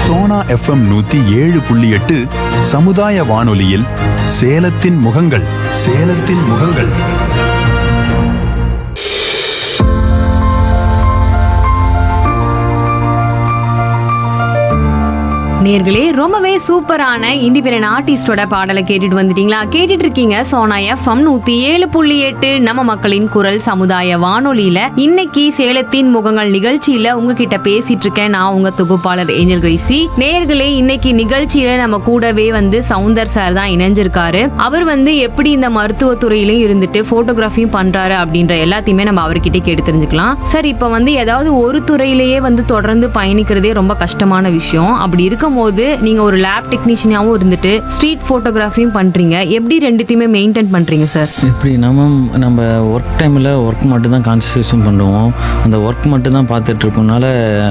Sona FM நூத்தி ஏழு புள்ளி எட்டு சமுதாய வானொலியில் சேலத்தின் முகங்கள் சேலத்தின் முகங்கள் நேர்களே ரொம்பவே சூப்பரான இண்டிபெண்டன்ட் ஆர்டிஸ்டோட பாடலை கேட்டுட்டு வந்துட்டீங்களா கேட்டுட்டு இருக்கீங்க சோனா எஃப்எம் நூத்தி ஏழு புள்ளி எட்டு நம்ம மக்களின் குரல் சமுதாய வானொலியில இன்னைக்கு சேலத்தின் முகங்கள் நிகழ்ச்சியில உங்ககிட்ட பேசிட்டு இருக்கேன் நான் உங்க தொகுப்பாளர் ஏஞ்சல் கிரேசி நேர்களே இன்னைக்கு நிகழ்ச்சியில நம்ம கூடவே வந்து சவுந்தர் சார் தான் இணைஞ்சிருக்காரு அவர் வந்து எப்படி இந்த மருத்துவத்துறையிலும் இருந்துட்டு போட்டோகிராஃபியும் பண்றாரு அப்படின்ற எல்லாத்தையுமே நம்ம அவர்கிட்ட கேட்டு தெரிஞ்சுக்கலாம் சார் இப்ப வந்து ஏதாவது ஒரு துறையிலேயே வந்து தொடர்ந்து பயணிக்கிறதே ரொம்ப கஷ்டமான விஷயம் அப்படி இருக்கும்போது நீங்க ஒரு லேப் டெக்னீஷியனாவும் இருந்துட்டு ஸ்ட்ரீட் போட்டோகிராஃபியும் பண்றீங்க எப்படி ரெண்டுத்தையுமே மெயின்டைன் பண்றீங்க சார் எப்படி நம்ம நம்ம ஒர்க் டைமில் ஒர்க் மட்டும் தான் கான்சன்ட்ரேஷன் பண்ணுவோம் அந்த ஒர்க் மட்டும் தான் பார்த்துட்டு இருக்கனால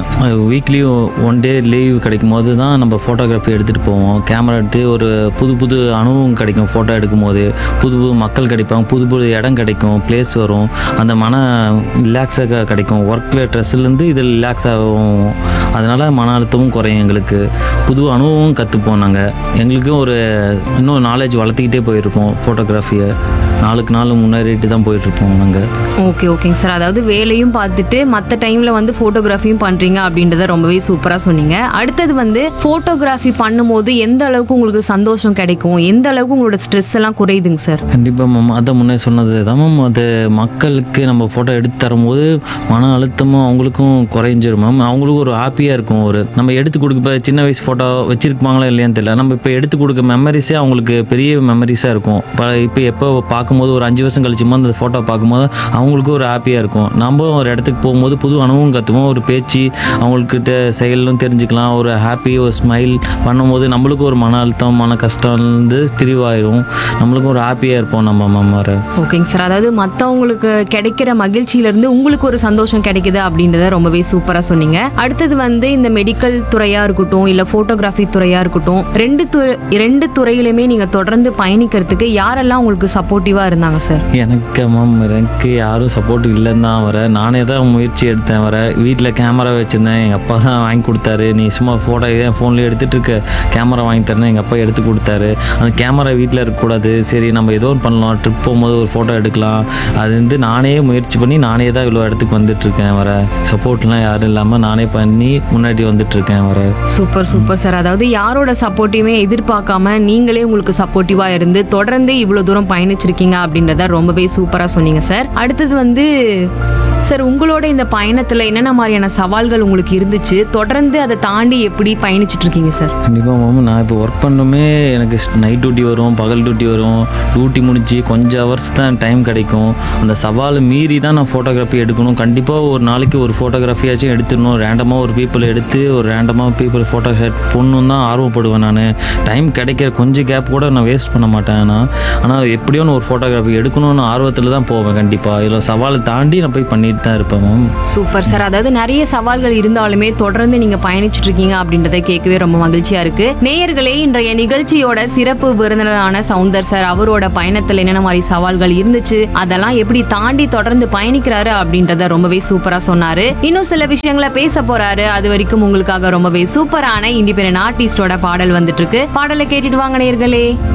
வீக்லி ஒன் டே லீவ் கிடைக்கும் போது தான் நம்ம ஃபோட்டோகிராஃபி எடுத்துகிட்டு போவோம் கேமரா எடுத்து ஒரு புது புது அனுபவம் கிடைக்கும் ஃபோட்டோ எடுக்கும் போது புது புது மக்கள் கிடைப்பாங்க புது புது இடம் கிடைக்கும் பிளேஸ் வரும் அந்த மன ரிலாக்ஸாக கிடைக்கும் ஒர்க்கில் ஸ்ட்ரெஸ்லேருந்து இது ரிலாக்ஸ் ஆகும் அதனால் மன அழுத்தமும் குறையும் எங்களுக்கு புது அனுபவம் கற்றுப்போம் நாங்கள் எங்களுக்கும் ஒரு இன்னும் நாலேஜ் வளர்த்துக்கிட்டே போயிருப்போம் ஃபோட்டோகிராஃபியை நாளுக்கு நாள் முன்னேறிட்டு தான் போயிட்டுருப்போம் நாங்கள் ஓகே ஓகேங்க சார் அதாவது வேலையும் பார்த்துட்டு மற்ற டைம்ல வந்து போட்டோகிராஃபியும் பண்றீங்க அப்படின்றத ரொம்பவே சூப்பரா சொன்னீங்க அடுத்தது வந்து போட்டோகிராஃபி பண்ணும்போது எந்த அளவுக்கு உங்களுக்கு சந்தோஷம் கிடைக்கும் எந்த அளவுக்கு உங்களோட ஸ்ட்ரெஸ் எல்லாம் குறையுதுங்க சார் கண்டிப்பாக மேம் அதான் முன்னே சொன்னது தான் மேம் அது மக்களுக்கு நம்ம ஃபோட்டோ எடுத்து தரும்போது மன அழுத்தமும் அவங்களுக்கும் குறைஞ்சிரும் மேம் அவங்களுக்கும் ஒரு ஹாப்பியாக இருக்கும் ஒரு நம்ம எடுத்து கொடுக்க இப்போ சின்ன வயசு ஃபோட்டோ வச்சிருப்பாங்களா இல்லையான்னு தெரியல நம்ம இப்போ எடுத்து கொடுக்க மெமரிஸே அவங்களுக்கு பெரிய மெமரிஸாக இருக்கும் இப்போ இப்போ எப்போ பார்க்கும்போது ஒரு அஞ்சு வருஷம் கழிச்சுமோ அந்த ஃபோட்டோ பார்க்கும்போது அவங்களுக்கும் ஒரு ஹாப்பியாக இருக்கும் நம்ம ஒரு இடத்துக்கு போகும்போது புது அனுபவம் கற்றுவோம் ஒரு பேச்சு அவங்கக்கிட்ட செயலும் தெரிஞ்சுக்கலாம் ஒரு ஹாப்பி ஒரு ஸ்மைல் பண்ணும்போது நம்மளுக்கும் ஒரு மன அழுத்தம் மன கஷ்டம் வந்து திரிவாயிரும் நம்மளுக்கும் ஒரு ஹாப்பியாக இருப்போம் நம்ம மம்மரை ஓகேங்க சார் அதாவது மற்றவங்களுக்கு கிடைக்கிற மகிழ்ச்சியில இருந்து உங்களுக்கு ஒரு சந்தோஷம் கிடைக்குது அப்படின்றத ரொம்பவே சூப்பரா சொன்னீங்க அடுத்தது வந்து இந்த மெடிக்கல் துறையா இருக்கட்டும் இல்ல போட்டோகிராஃபி துறையா இருக்கட்டும் ரெண்டு துறை ரெண்டு துறையிலுமே நீங்க தொடர்ந்து பயணிக்கிறதுக்கு யாரெல்லாம் உங்களுக்கு சப்போர்ட்டிவா இருந்தாங்க சார் எனக்கு மேம் எனக்கு யாரும் சப்போர்ட் இல்லைன்னு தான் வர நானே தான் முயற்சி எடுத்தேன் வர வீட்டில் கேமரா வச்சுருந்தேன் எங்கள் அப்பா தான் வாங்கி கொடுத்தாரு நீ சும்மா ஃபோட்டோ என் ஃபோன்லேயே எடுத்துகிட்டு இருக்க கேமரா வாங்கி தரேன் எங்கள் அப்பா எடுத்து கொடுத்தாரு அந்த கேமரா வீட்டில் இருக்கக்கூடாது சரி நம்ம ஏதோ ஒன்று பண்ணலாம் ட்ரிப் போகும்போது ஒரு ஃபோட்டோ எடுக்கலாம் அது வந்து நானே முயற்சி பண்ணி நானே தான் இவ்வளோ இடத்துக்கு வந்துட்டுருக்கேன் வர சப்போர்ட்லாம் யாரும் இல்லாமல் நானே பண்ணி முன்னாடி வந்துட்டுருக்கேன் வர சூப்பர் சூப்பர் சார் அதாவது யாரோட சப்போர்ட்டையுமே எதிர்பார்க்காம நீங்களே உங்களுக்கு சப்போர்ட்டிவா இருந்து தொடர்ந்து இவ்வளவு தூரம் பயணிச்சிருக்கீங்க அப்படின்றத ரொம்பவே சூப்பரா சொன்னீங்க சார் அடுத்தது வந்து சார் உங்களோட இந்த பயணத்துல என்னென்ன மாதிரியான சவால்கள் உங்களுக்கு இருந்துச்சு தொடர்ந்து அதை தாண்டி எப்படி பயணிச்சிட்டு இருக்கீங்க சார் கண்டிப்பாக மேம் நான் இப்போ ஒர்க் பண்ணுமே எனக்கு நைட் டியூட்டி வரும் பகல் டியூட்டி வரும் டியூட்டி முடிஞ்சு கொஞ்சம் ஹவர்ஸ் தான் டைம் கிடைக்கும் அந்த சவாலை மீறி தான் நான் ஃபோட்டோகிராஃபி எடுக்கணும் கண்டிப்பாக ஒரு நாளைக்கு ஒரு ஃபோட்டோகிராஃபியாச்சும் எடுத்துடணும் ரேண்டமாக ஒரு பீப்புள் எடுத்து ஒரு ரேண்டமாக பீப்புள் ஃபோட்டோ ஷாட் பொண்ணும் தான் ஆர்வப்படுவேன் நான் டைம் கிடைக்கிற கொஞ்சம் கேப் கூட நான் வேஸ்ட் பண்ண மாட்டேன் நான் ஆனால் எப்படியோ நான் ஒரு ஃபோட்டோகிராஃபி எடுக்கணும்னு ஆர்வத்தில் தான் போவேன் கண்டிப்பாக இதில் சவாலை தாண்டி நான் போய் பண்ணிட்டு தான் இருப்பேன் மேம் சூப்பர் சார் அதாவது நிறைய சவால்கள் இருந்தாலுமே தொடர்ந்து நீங்க பயணிச்சுட்டு இருக்கீங்க அப்படின்றத கேட்கவே ரொம்ப மகிழ்ச்சியா இருக்கு நேயர்களே இன்றைய நிகழ்ச்சியோட சிறப்பு விருந்தினரான சவுந்தர் சார் அவரோட பயணத்துல என்னென்ன மாதிரி சவால்கள் இருந்துச்சு அதெல்லாம் எப்படி தாண்டி தொடர்ந்து பயணிக்கிறாரு அப்படின்றத ரொம்பவே சூப்பரா சொன்னாரு இன்னும் சில விஷயங்களை பேச போறாரு அது வரைக்கும் உங்களுக்காக ரொம்பவே சூப்பரான இண்டிபெண்டன்ட் ஆர்டிஸ்டோட பாடல் வந்துட்டு இருக்கு பாடலை கேட்டுட்டு வாங்க நேயர்களே